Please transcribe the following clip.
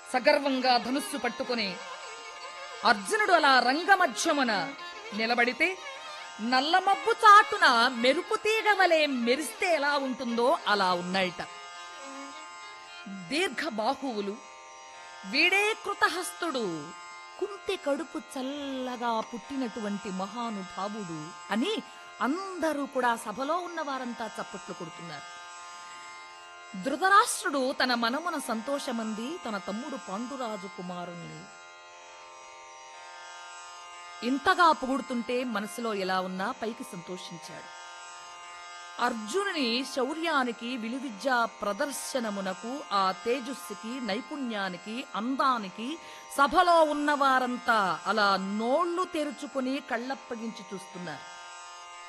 సగర్వంగా ధనుస్సు పట్టుకుని అర్జునుడు అలా రంగమధ్యమున నిలబడితే నల్లమబ్బు చాటున మెరుపు తీగ వలె మెరిస్తే ఎలా ఉంటుందో అలా ఉన్నాయట దీర్ఘ బాహువులు వీడే కృతహస్తుడు కుంటి కడుపు చల్లగా పుట్టినటువంటి మహానుభావుడు అని అందరూ కూడా సభలో ఉన్న వారంతా చప్పట్లు కొడుతున్నారు ధృతరాష్ట్రుడు తన మనమున సంతోషమంది తన తమ్ముడు పాండురాజు కుమారుణ్ణి ఇంతగా పొగుడుతుంటే మనసులో ఎలా ఉన్నా పైకి సంతోషించాడు అర్జునుని శౌర్యానికి విలువిద్యా ప్రదర్శనమునకు ఆ తేజస్సుకి నైపుణ్యానికి అందానికి సభలో ఉన్నవారంతా అలా నోళ్లు తెరుచుకుని కళ్ళప్పగించి చూస్తున్నారు